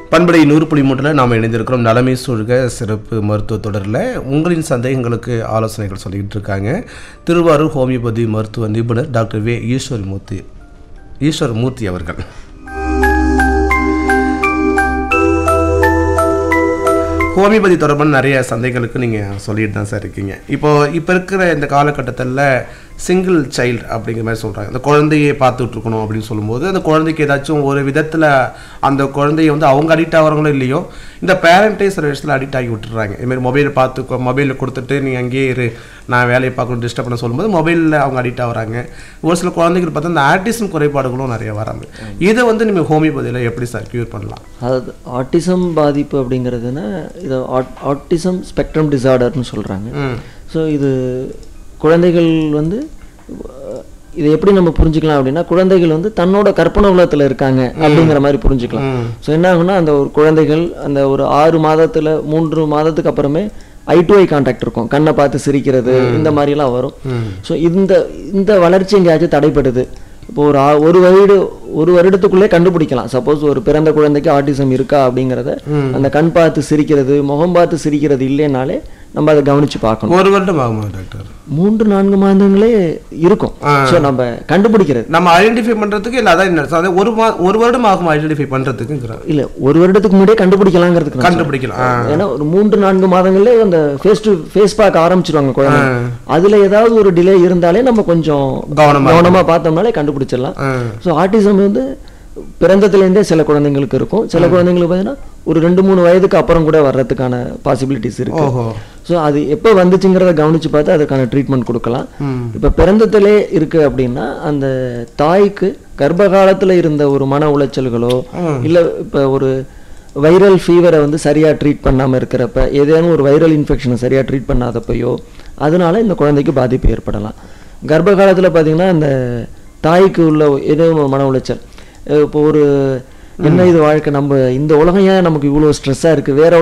பண்படை நூறு புள்ளி மூன்றில் நாம் இணைந்திருக்கிறோம் நலமை சூழ்க சிறப்பு மருத்துவ தொடரில் உங்களின் சந்தேகங்களுக்கு ஆலோசனைகள் சொல்லிக்கிட்டு இருக்காங்க திருவாரூர் ஹோமியோபதி மருத்துவ நிபுணர் டாக்டர் வே ஈஸ்வரமூர்த்தி ஈஸ்வரமூர்த்தி அவர்கள் ஹோமியோபதி தொடர்பான நிறைய சந்தைகளுக்கு நீங்கள் சொல்லிட்டு தான் சார் இருக்கீங்க இப்போ இப்போ இருக்கிற இந்த காலகட்டத்தில் சிங்கிள் சைல்டு அப்படிங்கிற மாதிரி சொல்கிறாங்க அந்த குழந்தையை பார்த்துட்டு இருக்கணும் அப்படின்னு சொல்லும்போது அந்த குழந்தைக்கு ஏதாச்சும் ஒரு விதத்தில் அந்த குழந்தைய வந்து அவங்க அடிக்ட் ஆகிறாங்களோ இல்லையோ இந்த பேரண்ட்டே சில விஷயத்தில் அடிக்ட் ஆகி விட்டுறாங்க இதுமாதிரி மொபைல் பார்த்து மொபைலில் கொடுத்துட்டு நீ அங்கேயே இரு நான் வேலையை பார்க்கணும் டிஸ்டர்ப் பண்ண சொல்லும்போது மொபைலில் அவங்க அடிக்ட் ஆகுறாங்க ஒரு சில குழந்தைகள் பார்த்தா இந்த ஆர்டிசம் குறைபாடுகளும் நிறைய வராங்க இதை வந்து நீங்கள் ஹோமியோபதியில் எப்படி சார் க்யூர் பண்ணலாம் அதாவது ஆட்டிசம் பாதிப்பு அப்படிங்கிறதுனா இது ஆட்டிசம் ஸ்பெக்ட்ரம் டிசார்டர்னு சொல்கிறாங்க ம் ஸோ இது குழந்தைகள் வந்து அஹ், இதை எப்படி நம்ம புரிஞ்சுக்கலாம் அப்படின்னா குழந்தைகள் வந்து தன்னோட கற்பனை உலகத்தில் இருக்காங்க அப்படிங்கிற மாதிரி புரிஞ்சுக்கலாம் ஸோ என்ன ஆகும்னா அந்த ஒரு குழந்தைகள் அந்த ஒரு ஆறு மாதத்தில் மூன்று மாதத்துக்கு அப்புறமே ஐ டு ஐ கான்டாக்ட் இருக்கும் கண்ணை பார்த்து சிரிக்கிறது இந்த மாதிரிலாம் வரும் ஸோ இந்த இந்த வளர்ச்சி எங்கேயாச்சும் தடைப்படுது இப்போ ஒரு ஆ- ஒரு வருடு ஒரு வருடத்துக்குள்ளே கண்டுபிடிக்கலாம் சப்போஸ் ஒரு பிறந்த குழந்தைக்கு ஆட்டிசம் இருக்கா அப்படிங்கிறத அந்த கண் பார்த்து சிரிக்கிறது முகம் பார்த்து சிரிக்கிறது இல்லைனாலே நம்ம அதை கவனிச்சு பார்க்கணும் ஒரு வருடம் ஆகுமா டாக்டர் மூன்று நான்கு மாதங்களே இருக்கும் ஸோ நம்ம கண்டுபிடிக்கிறது நம்ம ஐடென்டிஃபை பண்றதுக்கு இல்ல அதான் என்ன அதாவது ஒரு மா ஒரு வருடம் ஆகும் ஐடென்டிஃபை பண்றதுக்குங்கிற இல்ல ஒரு வருடத்துக்கு முன்னாடியே கண்டுபிடிக்கலாங்கிறதுக்கு நான் கண்டுபிடிக்கலாம் ஆ. சொல்றேன். ஏன்னா ஒரு மூன்று நான்கு மாதங்களே அந்த ஃபேஸ் டு ஃபேஸ் பார்க்க ஆரம்பிச்சிருவாங்க குழந்தை அதுல ஏதாவது ஒரு டிலே இருந்தாலே நம்ம கொஞ்சம் கவனமா கவனமா பார்த்தோம்னாலே கண்டுபிடிச்சிடலாம் ஆ. ஸோ ஆட்டிசம் வந்து பிறந்ததுலேருந்தே சில குழந்தைங்களுக்கு இருக்கும் சில குழந்தைங்களுக்கு பார்த்தீங்கன்னா ஒரு ரெண்டு மூணு வயதுக்கு அப்புறம் கூட வர்றதுக்கான பாசிபிலிட்டிஸ் இருக்கு ஓஹோ ஸோ அது எப்போ வந்துச்சுங்கிறத கவனிச்சு பார்த்து அதுக்கான ட்ரீட்மெண்ட் கொடுக்கலாம் ம். இப்போ பிறந்ததுலே இருக்கு அப்படின்னா அந்த தாய்க்கு கர்ப்ப காலத்துல இருந்த ஒரு மன உளைச்சல்களோ இல்ல இப்போ ஒரு வைரல் ஃபீவரை வந்து சரியா ட்ரீட் பண்ணாம இருக்கிறப்ப ஏதேனும் ஒரு வைரல் இன்ஃபெக்ஷனை சரியா ட்ரீட் பண்ணாதப்பையோ அதனால இந்த குழந்தைக்கு பாதிப்பு ஏற்படலாம் கர்ப்ப காலத்துல பார்த்தீங்கன்னா அந்த தாய்க்கு உள்ள ஏதோ ஒரு மன உளைச்சல் அஹ் இப்போ ஒரு என்ன இது வாழ்க்கை நம்ம இந்த உலகம் ஏன் நமக்கு இவ்வளோ ஸ்ட்ரெஸ்ஸாக இருக்குது வேற